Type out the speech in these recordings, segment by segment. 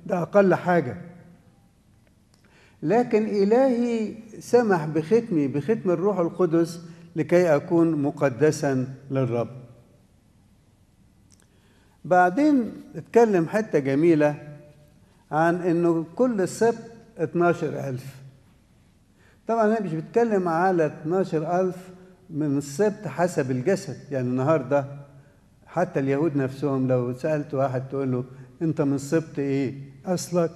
ده أقل حاجة لكن إلهي سمح بختمي بختم الروح القدس لكي أكون مقدسا للرب بعدين اتكلم حتة جميلة عن انه كل سبت 12000 طبعا انا مش بتكلم على 12000 من السبت حسب الجسد يعني النهارده حتى اليهود نفسهم لو سالت واحد تقول له انت من السبت ايه اصلك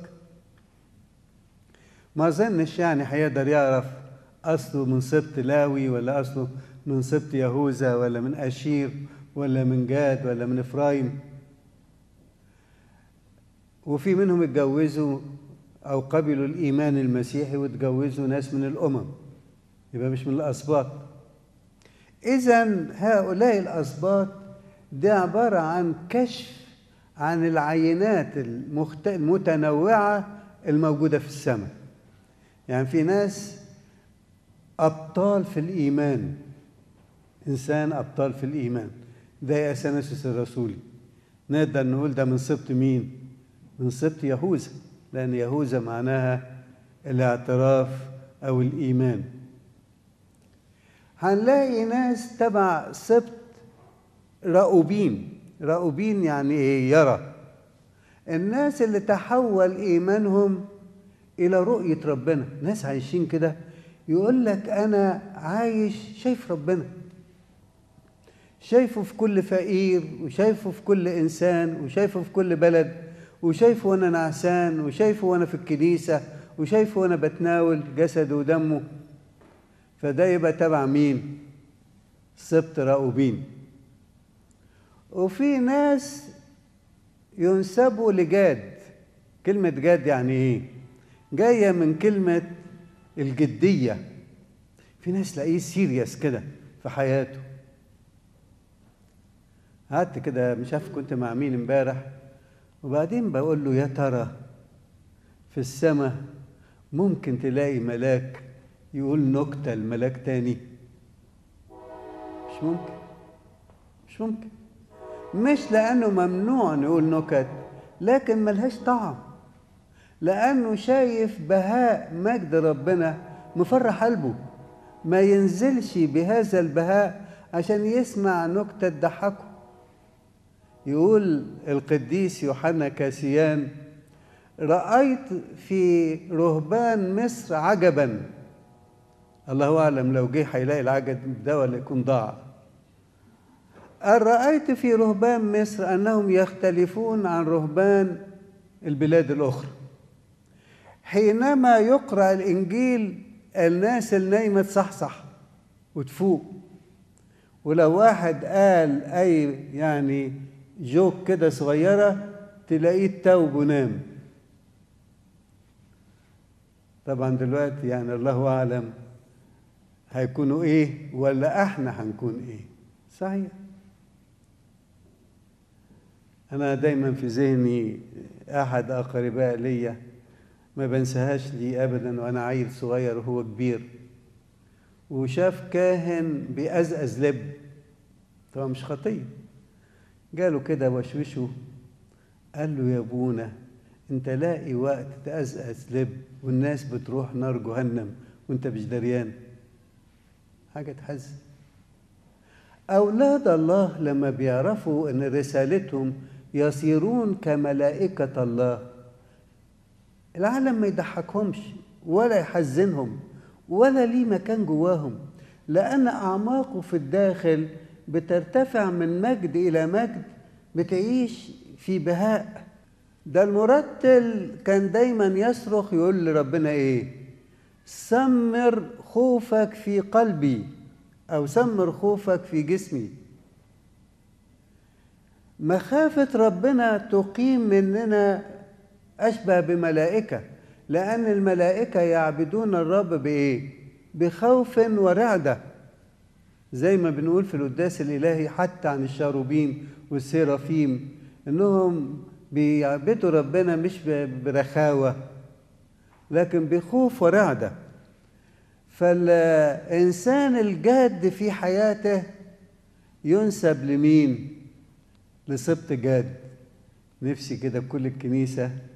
ما اظنش يعني هيقدر يعرف اصله من سبت لاوي ولا اصله من سبت يهوذا ولا من اشير ولا من جاد ولا من افرايم وفي منهم اتجوزوا او قبلوا الايمان المسيحي واتجوزوا ناس من الامم يبقى مش من الاسباط اذا هؤلاء الاسباط دي عباره عن كشف عن العينات المخت... المتنوعه الموجوده في السماء يعني في ناس ابطال في الايمان انسان ابطال في الايمان زي اثناسيوس الرسولي نقدر نقول ده من سبط مين من سبط يهوذا لأن يهوذا معناها الاعتراف أو الإيمان هنلاقي ناس تبع سبط رأوبين رأوبين يعني إيه يرى الناس اللي تحول إيمانهم إلى رؤية ربنا ناس عايشين كده يقول لك أنا عايش شايف ربنا شايفه في كل فقير وشايفه في كل إنسان وشايفه في كل بلد وشايفه وانا نعسان وشايفه وانا في الكنيسة وشايفه وانا بتناول جسده ودمه فده يبقى تبع مين؟ سبط راؤوبين وفي ناس ينسبوا لجاد كلمة جاد يعني ايه؟ جاية من كلمة الجدية في ناس تلاقيه سيريس كده في حياته قعدت كده مش عارف كنت مع مين امبارح وبعدين بقول له يا ترى في السماء ممكن تلاقي ملاك يقول نكتة لملاك تاني مش ممكن مش ممكن مش لأنه ممنوع نقول نكت لكن ملهاش طعم لأنه شايف بهاء مجد ربنا مفرح قلبه ما ينزلش بهذا البهاء عشان يسمع نكتة تضحكه يقول القديس يوحنا كاسيان رأيت في رهبان مصر عجبا الله أعلم لو جه هيلاقي العجب ده ولا يكون ضاع رأيت في رهبان مصر أنهم يختلفون عن رهبان البلاد الأخرى حينما يقرأ الإنجيل الناس النايمة تصحصح وتفوق ولو واحد قال أي يعني جوك كده صغيرة تلاقيه التوب ونام طبعا دلوقتي يعني الله أعلم هيكونوا إيه ولا إحنا هنكون إيه صحيح أنا دايما في ذهني أحد أقرباء ليا ما بنساهاش لي أبدا وأنا عيل صغير وهو كبير وشاف كاهن بيأزأز لب طبعا مش خطيه جاله كده وشوشه قال له يا ابونا انت لاقي وقت تأزأز لب والناس بتروح نار جهنم وانت مش دريان حاجة تحزن أولاد الله لما بيعرفوا أن رسالتهم يصيرون كملائكة الله العالم ما يضحكهمش ولا يحزنهم ولا ليه مكان جواهم لأن أعماقه في الداخل بترتفع من مجد إلى مجد بتعيش في بهاء ده المرتل كان دايما يصرخ يقول لربنا ايه سمر خوفك في قلبي او سمر خوفك في جسمي مخافة ربنا تقيم مننا أشبه بملائكة لأن الملائكة يعبدون الرب بإيه؟ بخوف ورعدة زي ما بنقول في القداس الإلهي حتى عن الشاروبين والسيرافيم إنهم بيعبدوا ربنا مش برخاوة لكن بخوف ورعدة فالإنسان الجاد في حياته ينسب لمين؟ لسبط جاد نفسي كده كل الكنيسة